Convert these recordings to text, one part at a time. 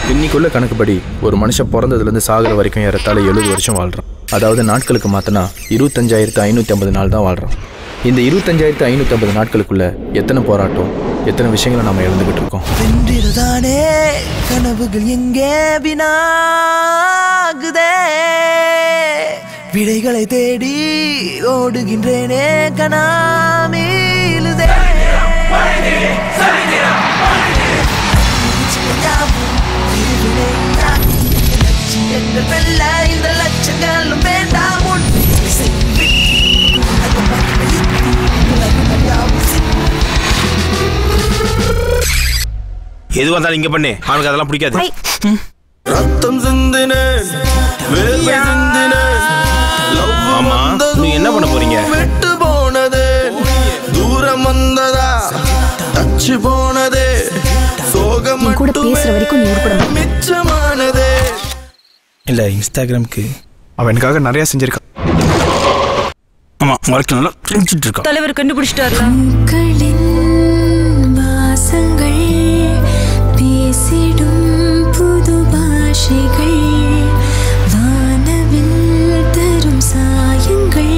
இன்னைக்குள்ள கணக்குப்படி ஒரு மனுஷன் பிறந்ததுலேருந்து சாகுற வரைக்கும் ஏறத்தாழ எழுபது வருஷம் வாழ்றான் அதாவது நாட்களுக்கு மாத்தினா இருபத்தஞ்சாயிரத்து ஐநூற்றி ஐம்பது நாள் தான் வாழ்றான் இந்த இருபத்தஞ்சாயிரத்து ஐநூற்றி ஐம்பது நாட்களுக்குள்ள எத்தனை போராட்டம் எத்தனை விஷயங்களை நம்ம இழந்துகிட்டு இருக்கோம் வென்றிருதானே கனவுகள் எங்கே வினாகுதே விடைகளை தேடி ஓடுகின்றேனே கனாமீலுதே லட்சியங்கள் வெல்ல இந்த லட்சங்களும் வேண்டாம் உன் இசை விட்டு உலகம் அழித்து, உலகம் அழியாமல் சித்தி எது வந்தாலும் இங்க பண்ணு அவனுக்கு அதெல்லாம் பிடிக்காது ரத்தம் சிந்தினேன் வேர்வை சிந்தினேன் லவ் ஆமா நீ என்ன பண்ண போறீங்க விட்டு போனது தூரம் வந்ததா தச்சு போனது சோகம் என் கூட பேசுற வரைக்கும் நீ உருப்பட மாட்ட. மிச்சமானது இல்ல இன்ஸ்டாகிராம்க்கு அவன் எனக்காக நிறைய செஞ்சிருக்கான் ஆமா வாழ்க்கை நல்லா செஞ்சுட்டு இருக்கான் தலைவர் கண்டுபிடிச்சிட்டார்ல பூக்களின் வாசங்கள் பேசிடும் புது பாஷைகள் வானவில் தரும் சாயங்கள்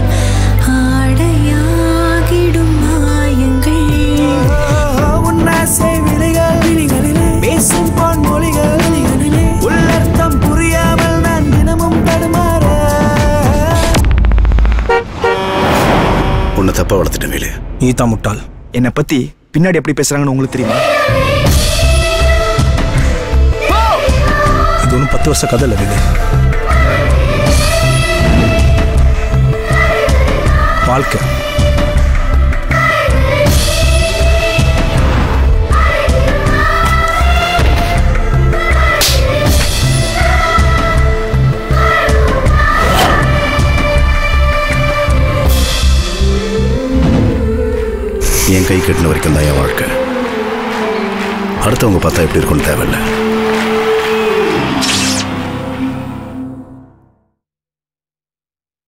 ஆடையாகிடும் மாயங்கள் உன்னாசை விழிகள் விழிகளிலே பேசும் பொன் மொழிகள் விழிகளிலே உள்ளர்த்தம் புரியாமல் நான் தினமும் தடுமாற உன்னை தப்பா வளர்த்துட்டேன் வேலு நீ தான் முட்டாள் என்னை பத்தி பின்னாடி எப்படி பேசுறாங்கன்னு உங்களுக்கு தெரியுமா இது ஒன்றும் பத்து வருஷ கதை இல்லை இது வாழ்க்கை என் கை கட்டின வரைக்கும் தான் என் வாழ்க்கை அடுத்தவங்க பார்த்தா எப்படி இருக்கும்னு தேவையில்லை